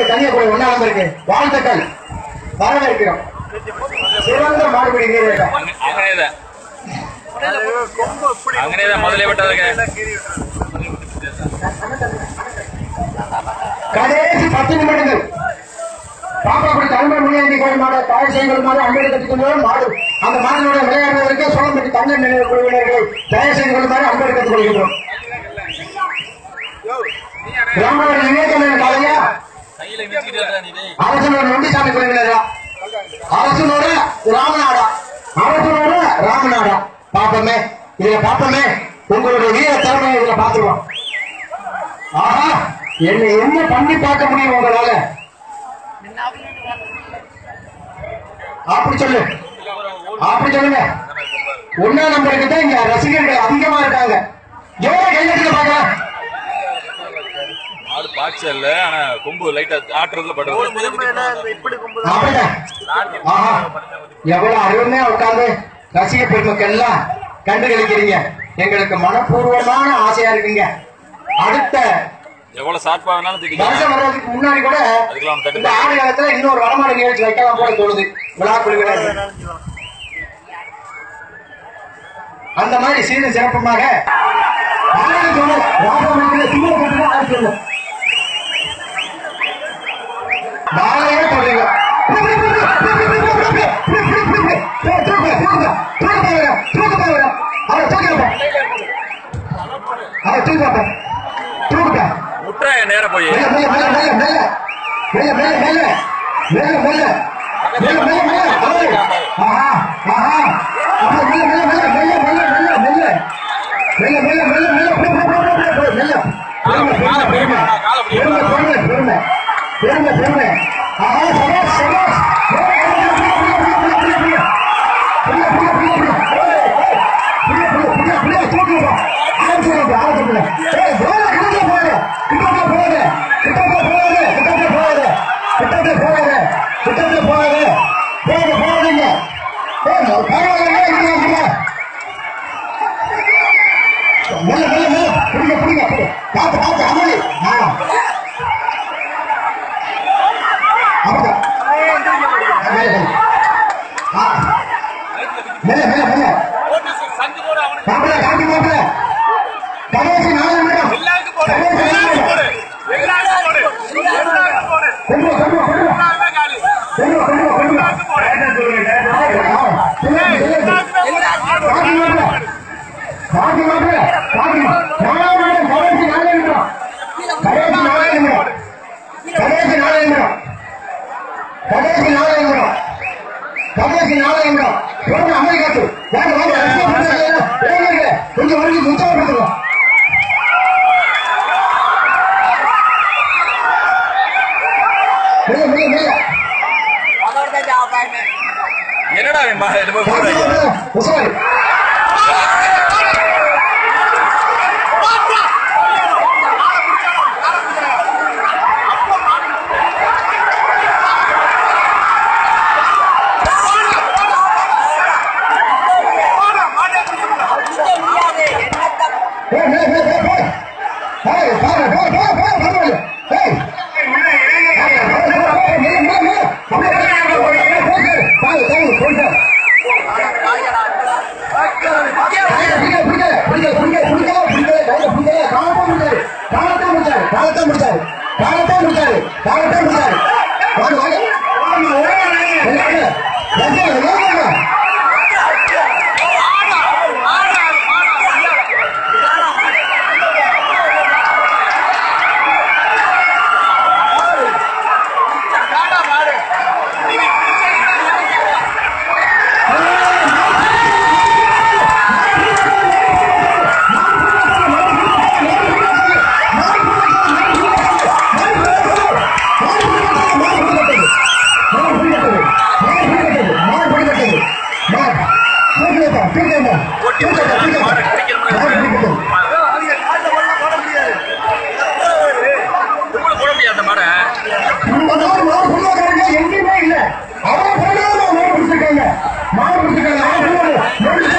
தனியா போய் ஒன்னா நம்பருக்கு வாழ்த்துக்கள் வரவேற்கிறோம் சிறந்த மாடுபிடி வீரர்கள் അങ്ങനെയതാ അങ്ങനെയതാ ಮೊದಲೇ ಬಿಟ್ಟದಾಗ கடைசி பத்து நிமிடங்கள் பாப்பாக்குடி தலைமை முனியாண்டி கோயில் மாட தயார் செய்வதுமாறு அம்பேடு கற்றுக்கொள்வோம் மாடு அந்த மாடினோட விளையாடுவதற்கு சோழம்பட்டி தமிழ் நினைவு குழுவினர்களை தயார் செய்து கொள்ளுமாறு அம்பேடு கற்றுக் கொள்கின்றோம் ராமவர் விவேகானந்த காலையா கையில நிறுத்திட்டு நீ அரசனோட நொண்டிசாமி குழுவினரா அரசனோட ராமநாடா அரசனோட ராமநாடா பாப்பமே இதுல பாப்பமே உங்களுடைய வீர திறமையை இதுல பாத்துருவோம் ஆஹா என்ன என்ன பண்ணி பார்க்க முடியும் உங்களால அப்படி சொல்லு அப்படி சொல்லுங்க ஒன்னா நம்பருக்கு தான் இங்க ரசிகர்கள் அதிகமா இருக்காங்க எவ்வளவு கையெழுத்து பார்க்கலாம் மாடு பாய்ச்ச இல்ல ஆனா கொம்பு லைட்டா ஆட்டுறதுல படுறது அப்படிதான். ஆஹா, எவ்வளவு அருமையா உட்கார்ந்து ரசிக பெருமக்கள் எல்லாம் கண்டு கழிக்கிறீங்க எங்களுக்கு மனப்பூர்வமான ஆசையா இருக்குங்க அடுத்த எவ்வளவு ஷார்ப்பா வேணாலும் வருஷம் தூக்கிக்கலாம் வர்றதுக்கு முன்னாடி கூட அதுக்கெல்லாம் தட்டு இந்த ஆறு காலத்துல இன்னொரு வடமாடு நிகழ்ச்சி வைக்கலாம் போல தோணுது விழா குழுவினர் அந்த மாதிரி சீர சிறப்புமாக ஆயிரம் சொல்லு, ராஜமந்திர சிங்க கட்டுங்க, ஆயிரம் சொல்லு. நாளையே சொல்றீங்க தூக்க முட்டை நேர போய் மேல மேல மேல மேல மேல மேல மேல மேல மேல மேல மேல மேல அவரு ஆஹா ஆஹா அப்ப மேல மேல மேல மேல மேல மேல மேல மேல மேல மேல மேல போ போ போ போ போ மேல பெருமை பெருமை பெருமை பெருமை பெருமை பெருமை பெருமை ஆஹா சபாஷ் சபாஷ் மெல்ல மெல்ல மெல்ல பிடிங்க பிடிங்க பார்த்து பார்த்து அமளி அப்படிதான் மெல்ல மெல்ல மெல்ல மாப்பிள்ள காட்டி மாப்பிள்ள கடைசி நாலு நிமிடம் கடைசி நாலு நிமிடம். கொண்டு வா, கொண்டு வா, கொண்டு வா. கொண்டு வா, கொண்டு வா, கொண்டு வா. காட்டி மாப்பிள்ள. காட்டி மாப்பிள்ள. காட்டி மா- நாலாவது நிமிடம், கடைசி நாலு நிமிடம். கடைசி நாலு நிமிடம். கடைசி நாலு நிமிடம். கடைசி நாலு நிமிடம். கடைசி நாலு நிமிடம். எவ்வளவு அமைதி காட்டு. வாங்க, வாங்க, ரசிகர் மன்றத்துல இளைஞர்களே, கொஞ்சம் வரைக்கும் உற்சாகப்படுத்துங்க. மேல, மேல, மேல. என்னடா இவன் மா- என்னமோ காட்டி போடுறாங்க. மாப்பிள்ள, உசாரு. ஏய், மேல, மேல, மேல, போ. ஏய், பாரு, போ, போ, போ, பரவாயில்ல. ஏய். பாரு, போ, போ, போ, மேல, மேல, மேல. அப்படியே போ, போ, போ, போ, போ. பாரு, பாரு, போயிட்டு. பிடிக்கல, பிடிக்கல, பிடிக்கல, பிடிக்கல, பிடிக்கல, பிடிக்கல, கையில பிடிக்கல. காலத்தான் முடிச்சாரு, காலத்தான் முடிச்சாரு, காலத்தான் முடிச்சாரு, காலத்தான் முடிச்சாரு, காலத்தான் முடிச்சாரு. வாங்க, வாங்க. இல்ல, இல்ல. ரசிகர்கள், ரசிகர்கள். உங்களை போட முடியாது அந்த மாடை எங்கேயுமே இல்ல அவரை போடாம மாடு பிடிச்சிருக்காங்க மாடு பிடிச்சிருக்காங்க